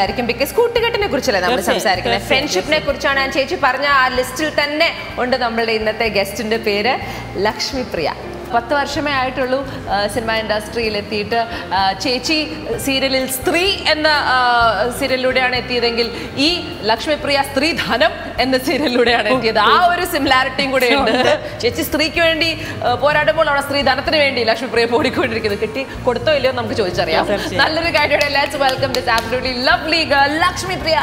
ആയിരിക്കും ബിക്കോസ് കൂട്ടുകെട്ടിനെ കുറിച്ചല്ലേ നമ്മൾ തീർച്ചയായും, സംസാരിക്കുന്നത് തീർച്ചയായും, ഫ്രണ്ട്ഷിപ്പിനെ കുറിച്ചാണ് ഞാൻ ചേച്ചി പറഞ്ഞ ആ ലിസ്റ്റിൽ തന്നെ ഉണ്ട് നമ്മളുടെ ഇന്നത്തെ ഗസ്റ്റിന്റെ പേര് ലക്ഷ്മി പ്രിയ പത്ത് വർഷമേ ആയിട്ടുള്ളൂ ആ, സിനിമ ഇൻഡസ്ട്രിയിൽ എത്തിയിട്ട് ആ, ചേച്ചി സീരിയലിൽ സ്ത്രീ എന്ന ആ, സീരിയലിലൂടെയാണ് എത്തിയതെങ്കിൽ ഈ ലക്ഷ്മിപ്രിയ സ്ത്രീധനം എന്ന സീരിയലിലൂടെയാണ് എത്തിയത് ആ ഒരു സിമിലാരിറ്റിയും കൂടെ ഉണ്ട് ചേച്ചി സ്ത്രീക്ക് വേണ്ടി ആ, പോരാടുമ്പോൾ അവിടെ സ്ത്രീധനത്തിന് വേണ്ടി ലക്ഷ്മിപ്രിയ ഓടിക്കൊണ്ടിരിക്കുന്നത് കിട്ടി കൊടുത്തോ ഇല്ലയോ നമുക്ക് ചോദിച്ചറിയാം തീർച്ചയായും. നല്ലൊരു കാര്യമാണ് let's welcome this absolutely lovely girl Lakshmipriya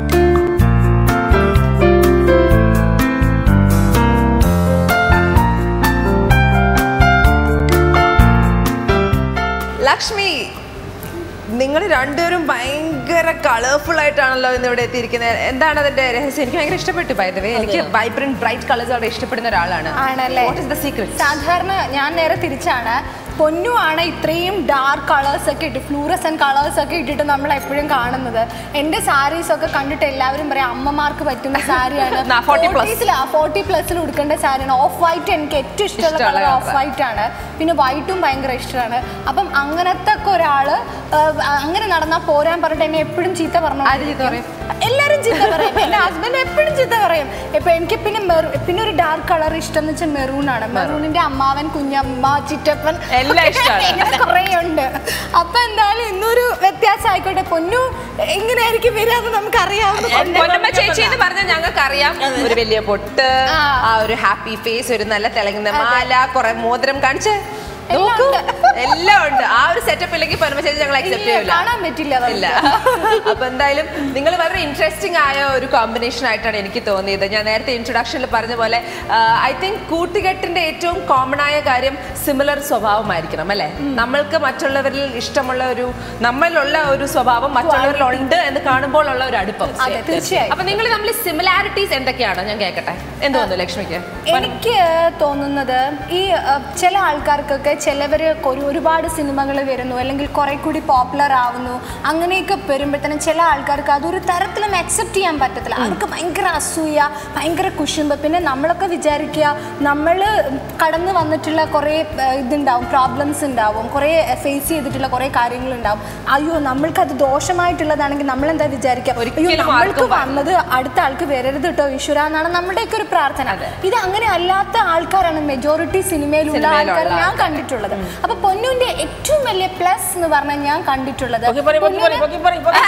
Lakshmi നിങ്ങൾ രണ്ടുപേരും ഭയങ്കര കളർഫുൾ ആയിട്ടാണല്ലോ ഇന്ന് ഇവിടെ എത്തിയിരിക്കുന്നത് എന്താണ് അതിന്റെ രഹസ്യം എനിക്ക് ഭയങ്കര ഇഷ്ടപ്പെട്ടു ബൈ ദ വേ എനിക്ക് വൈബ്രന്റ് ബ്രൈറ്റ് കളേഴ്സ് അവിടെ ഇഷ്ടപ്പെടുന്ന ഒരാളാണ് ആണല്ലേ വാട്ട് ഇസ് ദ സീക്രട്ട് സാധാരണ ഞാൻ നേരെ തിരിച്ചാണ് പൊന്നു ആണ് ഇത്രയും ഡാർക്ക് കളേഴ്സ് ഒക്കെ ഇട്ട് ഫ്ലൂറസൻ കളേഴ്സ് ഒക്കെ ഇട്ടിട്ട് നമ്മൾ എപ്പോഴും കാണുന്നത് എൻ്റെ സാരീസ് ഒക്കെ കണ്ടിട്ട് എല്ലാവരും പറയാം അമ്മമാർക്ക് പറ്റുന്ന സാരിയാണ് നാ, 40 plus. ഫോർട്ടി പ്ലസിൽ ഉടുക്കേണ്ട സാരിയാണ് ഓഫ് വൈറ്റ് എനിക്ക് ഏറ്റവും ഇഷ്ടമുള്ള ഇഷ്ടമുള്ള കളർ colour ഓഫ് വൈറ്റ് ആണ് പിന്നെ വൈറ്റും ഭയങ്കര ഇഷ്ടമാണ് അപ്പം അങ്ങനത്തെ ഒക്കെ ഒരാള് ആ, അങ്ങനെ നടന്നാൽ പോരാൻ പറഞ്ഞിട്ട് എന്നെ എപ്പോഴും ചീത്ത പറഞ്ഞു ആര് ചീത്ത പറയും? എല്ലാരും ചീത്ത പറയും എന്റെ ഹസ്ബൻഡ് എപ്പോഴും ചീത്ത പറയും ഇപ്പൊ എനിക്ക് പിന്നെ മെറു- പിന്നെ ഒരു ഡാർക്ക് കളർ ഇഷ്ടം എന്ന് വെച്ചാൽ മെറൂൺ ആണ് മെറൂണിന്റെ അമ്മാവൻ കുഞ്ഞമ്മ ചിറ്റപ്പൻ എല്ലാം ഇഷ്ടാണ്. ഇങ്ങനെ കുറേ ഉണ്ട് അപ്പൊ എന്തായാലും ഇന്നൊരു വ്യത്യാസം ആയിക്കോട്ടെ പൊന്നു എങ്ങനെയായിരിക്കും വരാന്ന് നമുക്കറിയാവുന്ന പൊന്നമ്മ ചേച്ചി എന്ന് പറഞ്ഞാൽ ഞങ്ങൾക്ക് അറിയാം ഒരു വലിയ പൊട്ട് ആ. ആ ഒരു ഹാപ്പി ഫേസ് ഒരു നല്ല തിളങ്ങുന്ന മാല കുറെ മോതിരം കാണിച്ച് എല്ലാം നോക്കൂ ഉണ്ട്. എല്ലാം ഉണ്ട് ആ ഒരു സെറ്റപ്പ് ഇല്ലെങ്കിൽ പൊന്നമ്മ ചേച്ചി ഞങ്ങൾ അക്സെപ്റ്റ് ഇല്ല, ചെയ്യില്ല കാണാൻ പറ്റില്ല നമുക്ക്. ഇല്ല അപ്പൊ എന്തായാലും നിങ്ങൾ വളരെ ഇൻട്രസ്റ്റിംഗ് ആയ ഒരു കോമ്പിനേഷൻ ആയിട്ടാണ് എനിക്ക് തോന്നിയത് ഞാൻ നേരത്തെ ഇൻട്രൊഡക്ഷനിൽ പറഞ്ഞ പോലെ ഐ തിങ്ക് കൂട്ടുകെട്ടിന്റെ ഏറ്റവും കോമൺ ആയ കാര്യം സിമിലർ സ്വഭാവമായിരിക്കണം അല്ലെ നമ്മൾക്ക് മറ്റുള്ളവരിൽ ഇഷ്ടമുള്ള ഒരു നമ്മളിലുള്ള ഒരു സ്വഭാവം മറ്റുള്ളവരിൽ ഉണ്ട് എന്ന് കാണുമ്പോൾ ഉള്ള ഒരു അടുപ്പം അതെ തീർച്ചയായും അപ്പൊ നിങ്ങൾ തമ്മിൽ സിമിലാരിറ്റീസ് എന്തൊക്കെയാണ് ഞാൻ കേൾക്കട്ടെ എന്ത് തോന്നുന്നു ലക്ഷ്മിക്ക് എനിക്ക് തോന്നുന്നത് ഈ അഹ്, ചില ആൾക്കാർക്കൊക്കെ ചിലവർ ഒരു ഒരുപാട് സിനിമകൾ വരുന്നു അല്ലെങ്കിൽ കുറെ കൂടി പോപ്പുലർ ആവുന്നു അങ്ങനെയൊക്കെ വരുമ്പോഴത്തേനും ചില ആൾക്കാർക്ക് അതൊരു തരത്തിലും അക്സെപ്റ്റ് ചെയ്യാൻ പറ്റത്തില്ല അവർക്ക് ഭയങ്കര അസൂയ ഭയങ്കര കുശുമ്പ് പിന്നെ നമ്മളൊക്കെ വിചാരിക്കുക നമ്മൾ കടന്നു വന്നിട്ടുള്ള കുറേ അഹ്, ഇതുണ്ടാവും പ്രോബ്ലംസ് ഉണ്ടാവും കുറേ ഫേസ് ചെയ്തിട്ടുള്ള കുറേ കാര്യങ്ങളുണ്ടാവും അയ്യോ നമ്മൾക്കത് ദോഷമായിട്ടുള്ളതാണെങ്കിൽ നമ്മൾ എന്താ വിചാരിക്കുക അയ്യോ ഒരിക്കലും നമ്മൾക്ക് ആർക്കും വന്നത് അടുത്ത ആൾക്ക് വരരുത് കേട്ടോ ഈശ്വര എന്നാണ് നമ്മുടെയൊക്കെ ഒരു പ്രാർത്ഥന ഇത് അങ്ങനെ അല്ലാത്ത ആൾക്കാരാണ് മെജോറിറ്റി സിനിമയിലുള്ള സിനിമയിലുള്ള ആൾക്കാർ ഞാൻ ആൾക്കാർ. കണ്ടിട്ടുള്ളത് അപ്പൊ പൊന്നുവിന്റെ ഏറ്റവും വലിയ പ്ലസ് എന്ന് പറഞ്ഞാൽ ഞാൻ കണ്ടിട്ടുള്ളത് പൊക്കി പറയ്, പൊക്കി പറയ്, പൊക്കി പറയ്, പൊക്കി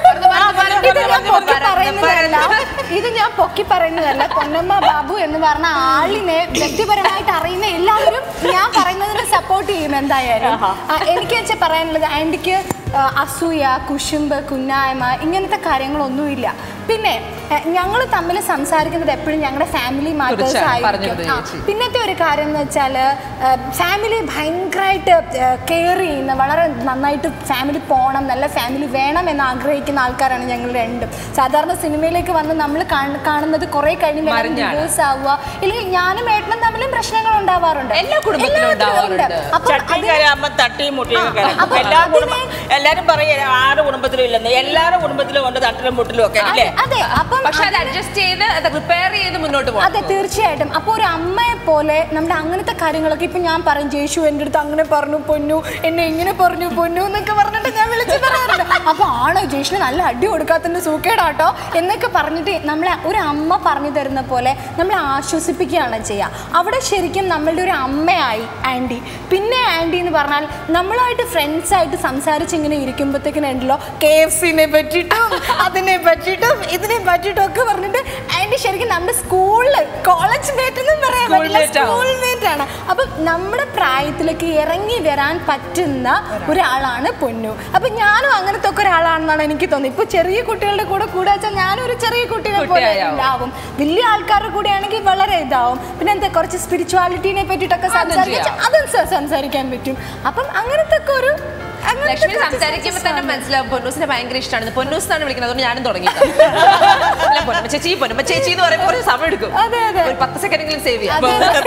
ഇത് ഞാൻ പൊക്കി പറഞ്ഞ് പറയുന്നതല്ല ഇത് ഞാൻ പൊക്കി പറയുന്നതല്ല പൊന്നമ്മ ബാബു എന്ന് പറഞ്ഞ ആളിനെ വ്യക്തിപരമായിട്ട് അറിയുന്ന എല്ലാവരും ഞാൻ പറയുന്നതിന് സപ്പോർട്ട് ചെയ്യും എന്തായാലും ആ, എനിക്ക് വെച്ചാൽ പറയാനുള്ളത് ആൻറ്റിക്ക് അസൂയ കുശുമ്പ് കുന്നായ്മ ഇങ്ങനത്തെ കാര്യങ്ങളൊന്നുമില്ല പിന്നെ ഞങ്ങൾ തമ്മിൽ സംസാരിക്കുന്നത് എപ്പോഴും ഞങ്ങളുടെ ഫാമിലി മാറ്റേഴ്സ് തീർച്ചയായും, പറഞ്ഞത് ആയിരിക്കും ആ, ചേച്ചി. പിന്നത്തെ ഒരു കാര്യം എന്ന് വെച്ചാൽ ഫാമിലി ഭയങ്കരമായിട്ട് കെയർ ചെയ്യുന്ന വളരെ നന്നായിട്ട് ഫാമിലി പോകണം നല്ല ഫാമിലി വേണം എന്ന് ആഗ്രഹിക്കുന്ന ആൾക്കാരാണ് ഞങ്ങൾ രണ്ടും സാധാരണ സിനിമയിലേക്ക് വന്ന് നമ്മൾ കാണുന്നത് കുറെ കഴിയുമ്പോൾ മറിഞ്ഞാണ്. ഡിവോഴ്സ് ആവുക ഇല്ലെങ്കിൽ ഞാനും ഏട്ടനും തമ്മിലും പ്രശ്നങ്ങൾ ഉണ്ടാവാറുണ്ട് എല്ലാ കുടുംബത്തിലും എല്ലാത്തിലും ഉണ്ട്. ഉണ്ടാവാറുണ്ട്. അപ്പം ചട്ടിയും അതിന് കരയാകുമ്പോ തട്ടിയും മുട്ടിയും ഒക്കെ ആ, കരയും. അപ്പൊ എല്ലാ അതിനെ- കുടുംബം എല്ലാരും പറയും ആറ് കുടുംബത്തിലും ഇല്ലെന്ന് എല്ലാവരുടെ കുടുംബത്തിലും ഉണ്ട് തട്ടിലും മുട്ടിലും ഒക്കെ അല്ലേ അതെ അപ്പം പക്ഷെ അത് അഡ്ജസ്റ്റ് ചെയ്ത് അത് റിപ്പയർ ചെയ്ത് മുന്നോട്ട് അതെ പോകണം തീർച്ചയായിട്ടും അപ്പോൾ ഒരു അമ്മയെ പോലെ നമ്മുടെ അങ്ങനത്തെ കാര്യങ്ങളൊക്കെ ഇപ്പൊ ഞാൻ പറയും ജേഷു എൻ്റെ അടുത്ത് അങ്ങനെ പറഞ്ഞു പൊന്നു എന്നെ ഇങ്ങനെ പറഞ്ഞു പൊന്നു എന്നൊക്കെ പറഞ്ഞിട്ട് ഞാൻ വിളിച്ച് പറയാറുണ്ട് അപ്പൊ ആണോ ജേഷിന് നല്ല അടി കൊടുക്കാത്തതിന്റെ സൂക്കേടാട്ടോ എന്നൊക്കെ പറഞ്ഞിട്ട് നമ്മളെ ഒരു അമ്മ പറഞ്ഞു തരുന്ന പോലെ നമ്മളെ ആശ്വസിപ്പിക്കുകയാണ് ചെയ്യുക അവിടെ ശരിക്കും നമ്മളുടെ ഒരു അമ്മയായി ആൻറ്റി പിന്നെ ആൻറ്റി എന്ന് പറഞ്ഞാൽ നമ്മളായിട്ട് ഫ്രണ്ട്സ് ആയിട്ട് സംസാരിച്ച് ഇങ്ങനെ ഇരിക്കുമ്പോഴത്തേക്കിനും ഉണ്ടല്ലോ കെ എഫ് സിനെ പറ്റിയിട്ടും അതിനെ പറ്റിയിട്ടും ഇതിനെ പറ്റിയിട്ടും ഒക്കെ പറഞ്ഞിട്ട് ആൻറ്റി ശരിക്കും നമ്മുടെ സ്കൂളിൽ കോളേജ് മേറ്റ് എന്നും പറയാൻ School പറ്റില്ല mate ആവും. സ്കൂൾ മേറ്റ് ആണ് അപ്പം നമ്മുടെ പ്രായത്തിലേക്ക് ഇറങ്ങി വരാൻ പറ്റുന്ന ഒരാളാണ് പൊന്നു അപ്പൊ ഞാനും അങ്ങനത്തെ ഒക്കെ ഒരാളാണെന്നാണ് എനിക്ക് തോന്നുന്നത് ഇപ്പൊ ചെറിയ കുട്ടികളുടെ കൂടെ കൂടെ വെച്ചാൽ ഞാനും ഒരു ചെറിയ കുട്ടിയെ പോലെ കുട്ടിയായാവും. ഉണ്ടാവും വലിയ ആൾക്കാരുടെ കൂടെ ആണെങ്കിൽ വളരെ ഇതാവും പിന്നെ എന്താ കുറച്ച് സ്പിരിച്വാലിറ്റീനെ പറ്റിയിട്ടൊക്കെ അതും സംസാരിക്കാൻ ചെയ്യാം. അതും സ- സംസാരിക്കാൻ പറ്റും അപ്പം അങ്ങനത്തെ ഒക്കെ ഒരു അങ്ങനത്തെ ലക്ഷ്മി കുറച്ച് സംസാരിക്കുമ്പോ തന്നെ ആണ്. മനസ്സിലാവും പൊന്നൂസിനെ ഭയങ്കര ഇഷ്ടമാണ് പൊന്നൂസ് എന്നാണ് വിളിക്കുന്നത് അതുകൊണ്ട് ഞാനും തുടങ്ങി അല്ല, പൊന്നമ്മ ചേച്ചി പൊന്നമ്മ ചേച്ചി എന്ന് പറയുമ്പോൾ ഒരു സമയം എടുക്കും അതെ, അതെ. ഒരു പത്ത് സെക്കൻഡെങ്കിലും സേവ് ചെയ്യാം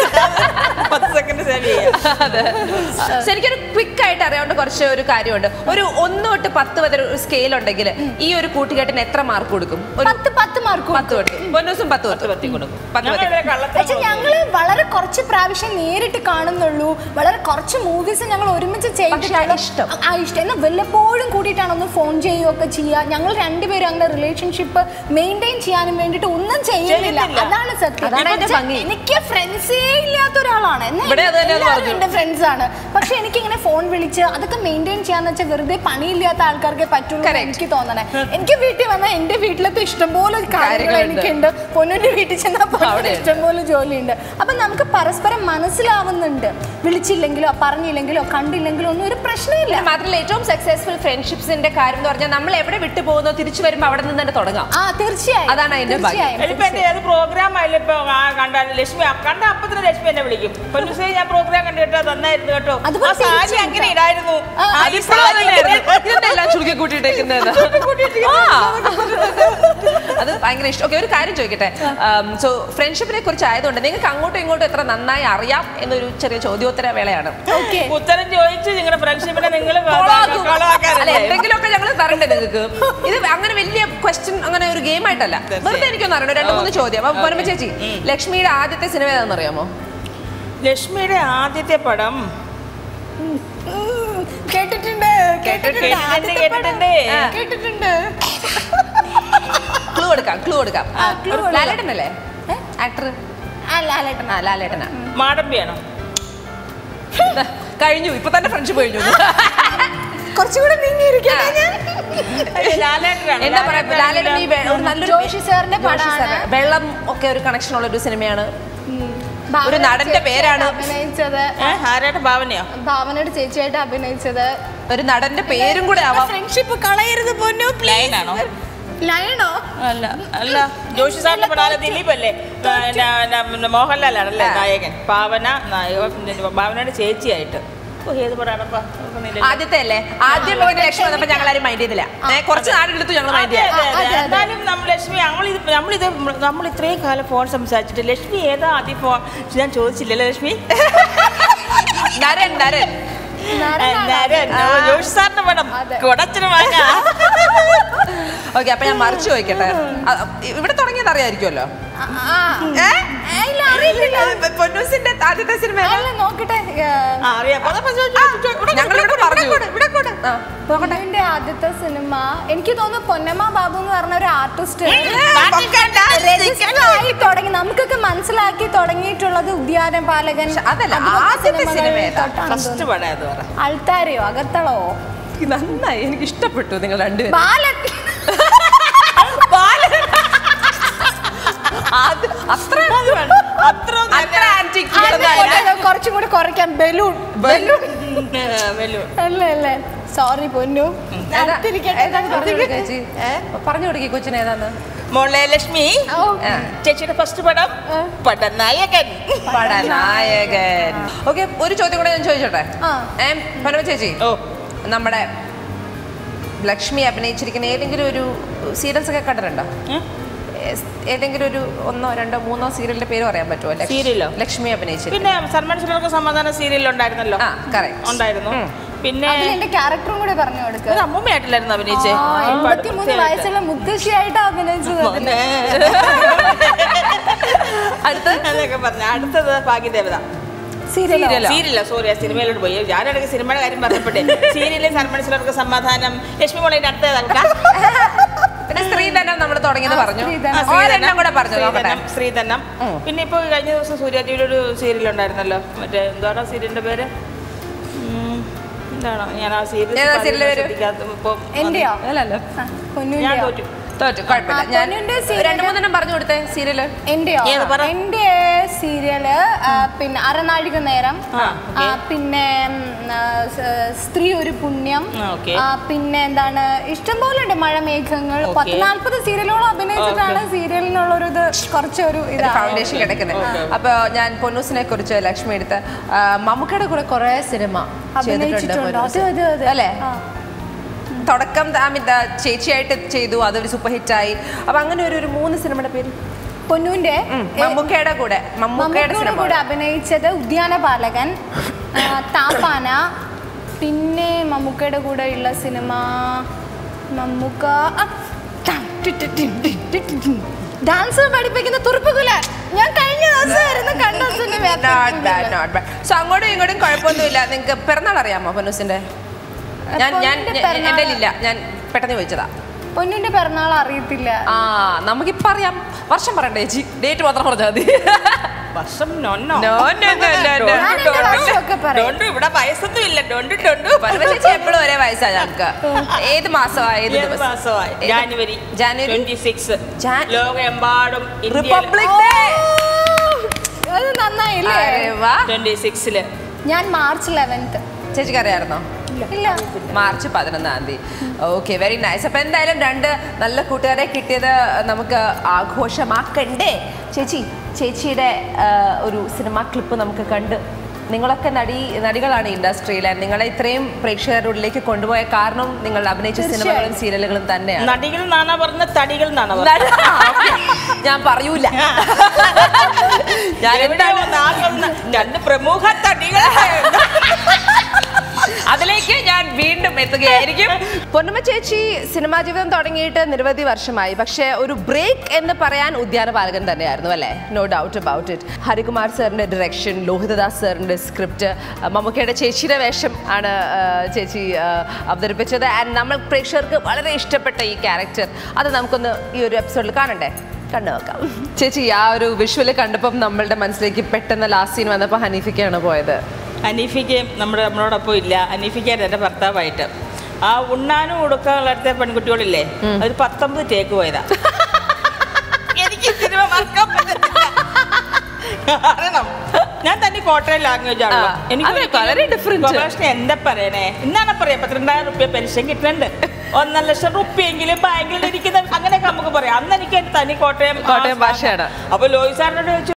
പത്ത് സെക്കൻഡ് സേവ് ചെയ്യാം അതെ So, എനിക്കൊരു ക്വിക്ക് ആയിട്ട് അറിയാവുന്ന കുറച്ച് ഒരു കാര്യമുണ്ട് ഒരു ഒന്ന് തൊട്ട് പത്ത് വരെ ഒരു സ്കെയിൽ ഉണ്ടെങ്കിൽ ഈ ഒരു കൂട്ടുകെട്ടിന് എത്ര മാർക്ക് കൊടുക്കും ഒരു പത്ത് പത്ത് മാർക്ക് പത്ത് കൊടുക്കും പൊന്നൂസും പത്ത് പത്ത് പത്ത് പത്തി കൊടുക്കും പത്ത് പത്തി. ഞങ്ങളിവിടെ കള്ളത്തരം പക്ഷെ ഞങ്ങള് വളരെ കുറച്ച് പ്രാവശ്യം നേരിട്ട് കാണുന്നുള്ളൂ വളരെ കുറച്ച് മൂവീസ് ഞങ്ങൾ ഒരുമിച്ച് പക്ഷേ ചെയ്തിട്ടുള്ളൂ ഇഷ്ടം. ആ ഇഷ്ടം എന്നാൽ വല്ലപ്പോഴും കൂടിയിട്ടാണ് ഒന്ന് ഫോൺ ചെയ്യുകയൊക്കെ ചെയ്യുക ഞങ്ങൾ രണ്ടുപേരും അങ്ങനെ റിലേഷൻഷിപ്പ് മെയിൻറ്റെയിൻ ചെയ്യാനും വേണ്ടിയിട്ട് ഒന്നും ചെയ്യുന്നില്ല ചെയ്യുന്നില്ല. അതാണ് സത്യം അതാണ് അതിന്റെ എന്നുവെച്ചാൽ ഭംഗി. എനിക്ക് ഫ്രണ്ട്സേ ഇല്ലാത്ത ഒരാളാണ് എന്നാൽ ഇവിടെ അത് തന്നെയാന്ന് എല്ലാവരും പറഞ്ഞു. എന്റെ ഫ്രണ്ട്സ് ആണ് പക്ഷെ എനിക്ക് ഇങ്ങനെ ഫോൺ വിളിച്ച് അതൊക്കെ മെയിൻറ്റെയിൻ ചെയ്യാന്ന് വെച്ചാൽ വെറുതെ പണിയില്ലാത്ത ആൾക്കാർക്ക് പറ്റുള്ളൂ എന്ന് Correct. എനിക്ക് തോന്നണേ എനിക്ക് വീട്ടിൽ വന്നാൽ എന്റെ വീട്ടിലത്തെ ഇഷ്ടംപോലെ കാര്യങ്ങൾ കാര്യങ്ങളുണ്ട്. എനിക്കുണ്ട് പൊന്നിന്റെ വീട്ടിൽ ചെന്നാൽ പൊന്നിന് അവിടെയുണ്ട്. ഇഷ്ടംപോലെ ജോലിയുണ്ട് അപ്പൊ നമുക്ക് പരസ്പരം മനസ്സിലാവുന്നുണ്ട് വിളിച്ചില്ലെങ്കിലോ പറഞ്ഞില്ലെങ്കിലോ കണ്ടില്ലെങ്കിലോ ഒന്നും ഒരു പ്രശ്നമില്ല മാത്രമല്ല ഏറ്റവും സക്സസ്ഫുൾ ഫ്രണ്ട്ഷിപ്സിന്റെ കാര്യം എന്ന് പറഞ്ഞാൽ നമ്മൾ എവിടെ വിട്ടു പോകുന്നോ തിരിച്ചു വരുമ്പോൾ അവിടെ നിന്ന് തന്നെ തുടങ്ങാം ആ തീർച്ചയായും അതാണ് അതിന്റെ ഭംഗി. തീർച്ചയായും, ഇപ്പൊ എന്റെ ഏത് പ്രോഗ്രാം ആയാലും ഇപ്പൊ ആ കണ്ടാൽ ലക്ഷ്മി ആ കണ്ട അപ്പൊ തന്നെ ലക്ഷ്മി എന്നെ വിളിക്കും പൊന്നുസേ ഞാൻ പ്രോഗ്രാം കണ്ടു കേട്ടോ നന്നായിരുന്നു കേട്ടോ അതുപോലെ ആ സാരി തിരിച്ചും അങ്ങനെ ഇടായിരുന്നു ആ, ആ അതിപ്പോഴും സാരി അതന്നെയായിരുന്നു. ഇതെല്ലാം ചുരുക്കി കൂട്ടിയിട്ടേക്കുന്നത് അത് ഭയങ്കര ഇഷ്ടം ഓക്കെ ഒരു കാര്യം ചോദിക്കട്ടെ സോ ഫ്രണ്ട്ഷിപ്പിനെ കുറിച്ച് ആയതുകൊണ്ട് നിങ്ങൾക്ക് അങ്ങോട്ടും ഇങ്ങോട്ടും എത്ര നന്നായി അറിയാം എന്നൊരു ചെറിയ ചോദ്യോത്തര വേളയാണ് ഓക്കെ ഉത്തരം ചോദിച്ച് നിങ്ങളുടെ ഫ്രണ്ട്ഷിപ്പിനെ നിങ്ങൾ കൊളാക്കും. അല്ല കളാക്കാറില്ലേ എന്തെങ്കിലുമൊക്കെ ഞങ്ങൾ തരണ്ടേ നിങ്ങൾക്ക് ഇത് അങ്ങനെ വലിയ ക്വസ്റ്റ്യൻ അങ്ങനെ ഒരു ഗെയിം ആയിട്ടല്ല വെറുതെ എനിക്കൊന്നും അറിയണം രണ്ട് മൂന്ന് ചോദ്യം അപ്പൊ പൊന്നമ്മ ചേച്ചി ലക്ഷ്മിയുടെ ആദ്യത്തെ സിനിമ ഏതാണെന്ന് അറിയാമോ ലക്ഷ്മിയുടെ ആദ്യത്തെ പടം കേട്ടിട്ടുണ്ട് കേട്ടിട്ടുണ്ട് കേട്ടിട്ടുണ്ട്, ആദ്യത്തെ കേട്ടിട്ടുണ്ട്. പടം. കേട്ടിട്ടുണ്ട് ക്ലൂ കൊടുക്കാം ക്ലൂ കൊടുക്കാം ആ, clue കൊടുക്കാം. ലാലേട്ടനല്ലേ ആക്ടർ ആ ലാലേട്ടൻ ആ ലാലേട്ടനാ മാടമ്പിയാണോ ദാ, കഴിഞ്ഞു ഇപ്പൊ തന്നെ ഫ്രണ്ട്ഷിപ്പ് കഴിഞ്ഞു കുറച്ചുകൂടെ നീങ്ങിയിരിക്കട്ടെ ആ. ഞാൻ ലാലേട്ടനാണ് എന്താ പറയാ ലാലേട്ടൻ ഈ വെ- ഒരു നല്ലൊരു ജോഷി സാറിന്റെ ജോഷി പടമാണ്. സാറ്. വെള്ളം ഒക്കെ ഒരു കണക്ഷൻ ഉള്ള ഒരു സിനിമയാണ് ഭാവന ഒരു നടന്റെ ചേച്ചിയായിട്ട് പേരാണ്. അഭിനയിച്ചത് ആരായിട്ട് ഭാവനയോ ഭാവനയുടെ ചേച്ചിയായിട്ട് അഭിനയിച്ചത് ഒരു നടന്റെ പേരും കൂടെ ആവാം ഫ്രണ്ട്ഷിപ്പ് കളയരുത് പൊന്നു ലൈനാണോ ലയണോ അല്ല അല്ല ജോഷി സാറിന്റെ പടാല ദിലീപ് അല്ലേ മോഹൻലാലാണല്ലേ നായകൻ ഭാവന നായക ഭാവനയുടെ ചേച്ചിയായിട്ട് ഓ, ഏത് പടാണപ്പാ ഓർക്കുന്നില്ലല്ലോ. ആദ്യത്തെ അല്ലേ ആദ്യം ഇങ്ങനെ ലക്ഷ്യം വന്നപ്പോ ഞങ്ങൾ ആരും മൈൻഡ് ചെയ്തില്ല ഏ, കുറച്ച് നാടെടുത്തു ഞങ്ങൾ മൈൻഡ് അതെ, ചെയ്യാം അതെ, ആ, അതെ. അതെ, അതെ. എന്നാലും നമ്മൾ ലക്ഷ്മി നമ്മളിത് നമ്മളിത് നമ്മൾ ഇത്രയും കാലം ഫോൺ സംസാരിച്ചിട്ട് ലക്ഷ്മി ഏതാ ആദ്യം ഫോൺ ഞാൻ ചോദിച്ചില്ലല്ലോ ലക്ഷ്മി നരൻ നരൻ അന്നേരം ആ. ജോഷി സാറിന്റെ പടം അതെ. കൊടച്ചിന് വാങ്ങാ ഓക്കെ അപ്പൊ ഞാൻ മറിച്ച് ചോദിക്കട്ടെ ആ, ഇവിടെ തുടങ്ങിയത് അറിയായിരിക്കുമല്ലോ ഏ? പൊന്നൂസിന്റെ ആദ്യത്തെ സിനിമ ഏതാ? അല്ല നോക്കട്ടെ ആ, അറിയാം അപ്പൊ അപ്പൊ ചോ- ചോ- ചോ- ഇവിടെ ഞങ്ങളിവിടെ പറഞ്ഞു ആ, പൊന്നമ്മന്റെ ആദ്യത്തെ സിനിമ എനിക്ക് തോന്നുന്നു പൊന്നമ്മ ബാബു എന്ന് പറഞ്ഞ ഒരു ആർട്ടിസ്റ്റ് ആയി തുടങ്ങി നമുക്കൊക്കെ മനസ്സിലാക്കി തുടങ്ങിയിട്ടുള്ളത് ഉദ്യാനപാലകൻ അതല്ല, അതുപോലത്തെ ആദ്യത്തെ സിനിമകൾ സിനിമ ഏതാ? തൊട്ടാണെന്ന് ഫസ്റ്റ് തോന്നുന്നു. പടം ഏത് പറ അൾത്താരയോ അകത്തളോ നന്നായി എനിക്ക് ഇഷ്ടപ്പെട്ടു നിങ്ങൾ രണ്ടുപേരും ബാലൻ അത് അത്ര അത്ര അത്ര antique അത് ഉള്ളതല്ല. പോലെ കുറച്ചും കൂടി കുറയ്ക്കാൻ ബലൂൺ ബലൂൺ. വെല്ലു അല്ലേ അല്ലേ സോറി പൊന്നു ഏതാ- അടുത്തിരിക്കട്ടെ, ഏതാണ് പറഞ്ഞു അടുത്തിരിക്കട്ടെ. കൊടുക്ക് ചേച്ചി പറഞ്ഞു കൊടുക്കി കൊച്ചിന് ഏതാന്ന് മോളെ ലക്ഷ്മി ഓ, ആ. ചേച്ചിയുടെ ഫസ്റ്റ് പടം ആ. പടനായകൻ പടനായകൻ ഓക്കെ ഒരു ചോദ്യം കൂടെ ഞാൻ ചോദിച്ചോട്ടെ ആ. ഏ പനവ ചേച്ചി ഓ നമ്മുടെ ലക്ഷ്മി അഭിനയിച്ചിരിക്കുന്ന ഏതെങ്കിലും ഒരു സീരിയൽസ് ഒക്കെ കണ്ടിട്ടുണ്ടോ ഉം. ഏ- ഏതെങ്കിലും ഒരു ഒന്നോ രണ്ടോ മൂന്നോ സീരിയലിന്റെ പേര് പറയാൻ പറ്റുമോ ലക്ഷ്- സീരിയലോ? ലക്ഷ്മി അഭിനയിച്ചിരിക്കുന്ന പിന്നെ സൽമാൻ ചിലർക്ക് സമാധാന സീരിയൽ ഉണ്ടായിരുന്നല്ലോ ആ കറക്റ്റ് ഉണ്ടായിരുന്നു ഉം. പിന്നെ അതിൽ എന്റെ ക്യാരക്ടറും കൂടെ പറഞ്ഞു കൊടുക്കുക ഒരു അമ്മൂമ്മയായിട്ടില്ലായിരുന്നു അഭിനയിച്ചേ എൺപത്തിമൂന്ന് വയസ്സുള്ള മുത്തശ്ശിയായിട്ട് അഭിനയിച്ചത് അതില്. അടുത്ത അതൊക്കെ പറഞ്ഞ അടുത്തത് ഭാഗ്യദേവത സീരിയലോ? സീരിയലോ? സീരിയല്ല സോറി ആ സിനിമയിലോട്ട് പോയി ഞാനിടയ്ക്ക് സിനിമയുടെ കാര്യം പറഞ്ഞപ്പോഴേ സീരിയലിൽ സൽമാൻ ചിലർക്ക് സമാധാനം ലക്ഷ്മി മോളേന്റെ അടുത്തതാ പിന്നെ സ്ത്രീധനം നമ്മൾ തുടങ്ങിയെന്ന് ആ, പറഞ്ഞു സ്ത്രീധനം. ഒരെണ്ണം കൂടെ പറഞ്ഞു നോക്കട്ടെ ശ്രീധനം ശ്രീധനം ഉം. പിന്നെ ഇപ്പൊ കഴിഞ്ഞ ദിവസം സൂര്യ ടിവിയിലൊരു സീരിയൽ ഉണ്ടായിരുന്നല്ലോ മറ്റേ എന്താണ് സീരിയലിന്റെ പേര് ഉം, എന്താണോ ഞാൻ ആ സീരിയൽ ഏതാ serial പേര്? എന്റെയോ അല്ലല്ലോ ആ, ഞാൻ പൊന്നുന്റെയോ തോറ്റു തോറ്റു കുഴപ്പമില്ല ആ, ഞാൻ പൊന്നിന്റെ serial- രണ്ടു മൂന്നെണ്ണം പറഞ്ഞു കൊടുത്തേ സീരിയല് എന്റെയോ ഏത് പറ? എന്റെ സീരിയല് ആ, പിന്നെ അരനാഴിക നേരം ആ, ആ, പിന്നെ ഉം, ആ, സ- സ്ത്രീ ഒരു പുണ്യം ആ, okay. ആ, പിന്നെ എന്താണ് ഇഷ്ടംപോലെ ഉണ്ട് മഴമേഘങ്ങൾ Okay. പത്ത് നാല്പത് സീരിയലോളം അഭിനയിച്ചിട്ടാണ് സീരിയലിനുള്ളൊരു ഇത് കുറച്ചൊരു ഇതാണ് ഫൗണ്ടേഷൻ കിടക്കുന്നത് Okay. അപ്പൊ ഞാൻ പൊന്നൂസിനെ കുറിച്ച് ലക്ഷ്മി എടുത്ത് ആ, മമ്മൂക്കയുടെ കൂടെ കുറെ സിനിമ ചെയ്തിട്ടുണ്ട് അഭിനയിച്ചിട്ടുണ്ട് പൊന്നൂസ്. അതെ അതെ അതെ അല്ലേ ആ. തുടക്കം I mean, ദാ ചേച്ചിയായിട്ട് ചെയ്തു അതൊരു സൂപ്പർ ഹിറ്റായി അപ്പൊ അങ്ങനെ ഒരു ഒരു മൂന്ന് സിനിമയുടെ പേര് പൊന്നുവിന്റെ ഉം, മമ്മൂക്കയുടെ കൂടെ മമ്മൂക്കയുടെ മമ്മൂക്കയുടെ സിനിമ കൂടെ അഭിനയിച്ചത് ഉദ്യാനപാലകൻ ആ, താപ്പാന പിന്നെ മമ്മൂക്കയുടെ കൂടെ ഉള്ള സിനിമ മമ്മൂക്ക ആ, ടാ, ടി, ടി, ടി, ടി, ടി, ടി, ടി. ഡാൻസ് പഠിപ്പിക്കുന്ന തുറുപ്പുകുല ഞാൻ കഴിഞ്ഞ ദിവസമായിരുന്നു കണ്ട cinema not bad not bad so അങ്ങോട്ടും ഇങ്ങോട്ടും കുഴപ്പമൊന്നുമില്ല നിങ്ങൾക്ക് പിറന്നാൾ അറിയാമോ പൊന്നൂസിന്റെ ഞാൻ ഞാൻ പൊന്നിന്റെ ഞാൻ- പിറന്നാള്. എൻ്റെ ഇല്ല ഞാൻ പെട്ടെന്ന് ചോദിച്ചതാ പൊന്നിന്റെ പിറന്നാൾ അറിയത്തില്ല ആ നമുക്കിപ്പോ അറിയാം വർഷം പറയണ്ടേ ചേച്ചി ഡേറ്റ് മാത്രം പറഞ്ഞാൽ മതി വർഷം നൊന്നോ No, no, no, no, no. ഞാൻ എന്റെ വർഷമൊക്കെ പറയാം ഡോണ്ടു ഇവിടെ വയസ്സൊന്നും ഇല്ല ഡോണ്ടു ഡോണ്ടു പരമ ചേച്ചി എപ്പോഴും ഒരേ വയസ്സാ ഞങ്ങൾക്ക് ഏത് മാസമാ ഏത് ഏത് ദിവസം മാസമായി ഏത്- January January twenty six Jan- ലോകമെമ്പാടും റിപ്പബ്ലിക് ഡേ അത് നന്നായില്ലേ അരെ വാ ട്വന്റി സിക്സില് ഞാൻ മാർച്ച് ലെവൻത്ത് ചേച്ചിക്ക് അറിയായിരുന്നോ ഇല്ല മാർച്ച് പതിനൊന്നാം തീയതി ഓക്കെ വെരി നൈസ് അപ്പൊ എന്തായാലും രണ്ട് നല്ല കൂട്ടുകാരെ കിട്ടിയത് നമുക്ക് ആഘോഷമാക്കണ്ടേ ചേച്ചി ചേച്ചിയുടെ ആ, ഒരു സിനിമ ക്ലിപ്പ് നമുക്ക് കണ്ട് നിങ്ങളൊക്കെ നടി നടികളാണ് ഇൻഡസ്ട്രിയിലെ നിങ്ങളെ ഇത്രയും പ്രേക്ഷകരുടെ ഉള്ളിലേക്ക് കൊണ്ടുപോയ കാരണം നിങ്ങൾ അഭിനയിച്ച സിനിമകളും സീരിയലുകളും തന്നെയാണ് നടികൾ നാണ പറഞ്ഞ തടികൾ നാണ പറഞ്ഞ ഞാൻ പറയൂല ഞാൻ എവിടെയാണ് നാഗം ന- രണ്ട് പ്രമുഖ തടികൾ അതിലേക്ക് ഞാൻ വീണ്ടും എത്തുകയായിരിക്കും പൊന്നമ്മ ചേച്ചി സിനിമാ ജീവിതം തുടങ്ങിയിട്ട് നിരവധി വർഷമായി പക്ഷേ ഒരു ബ്രേക്ക് എന്ന് പറയാൻ ഉദ്യാനപാലകൻ തന്നെയായിരുന്നു അല്ലേ no doubt about it Harikumar സാറിന്റെ ഡയറക്ഷൻ ലോഹിതദാസ് സാറിന്റെ സ്ക്രിപ്റ്റ് മമ്മൂക്കയുടെ ചേച്ചിയുടെ വേഷം ആണ് ആ, ചേച്ചി ആ, അവതരിപ്പിച്ചത് ആൻഡ് നമ്മൾ പ്രേക്ഷകർക്ക് വളരെ ഇഷ്ടപ്പെട്ട ഈ ക്യാരക്ടർ അത് നമുക്കൊന്ന് ഈ ഒരു എപ്പിസോഡിൽ കാണണ്ടേ കണ്ടു നോക്കാം ചേച്ചി ആ ഒരു വിഷ്വല് കണ്ടപ്പം നമ്മളുടെ മനസ്സിലേക്ക് പെട്ടെന്ന് ലാസ്റ്റ് സീൻ വന്നപ്പോൾ ഹനീഫിക്കാണ് പോയത് അനീഫിക്ക് നമ്മുടെ നമ്മളോടൊപ്പം ഇല്ല അനീഫിക്കായിരുന്നു എൻ്റെ ഭർത്താവായിട്ട് ആ ഉണ്ണാനും ഉടുക്കാനുള്ളടുത്ത പെൺകുട്ടികളില്ലേ ഒരു പത്തൊമ്പത് ടേക്ക് പോയതാ എനിക്ക് സിനിമ മറക്കാൻ പറ്റത്തില്ല കാരണം ഞാൻ തന്നെ കോട്ടയം ലാംഗ്വേജ് ആ, അതെ, വളരെ different. ഗോപാലകൃഷ്ണൻ എന്താ പറയണേ ഇന്നാണ് പറയാ പന്ത്രണ്ടായിരം റുപ്യ പെൻഷൻ കിട്ടുന്നുണ്ട് ഒന്നര ലക്ഷം റുപ്യെങ്കിലും ബാങ്കിൽ ഇരിക്കുന്ന അങ്ങനെയൊക്കെ നമുക്ക് പറയാം അന്ന് എനിക്ക് തനി കോട്ടയം ആ കോട്ടയം ഭാഷയാണ് അപ്പൊ ലോയി സാറിനോട് ചോദിച്ചു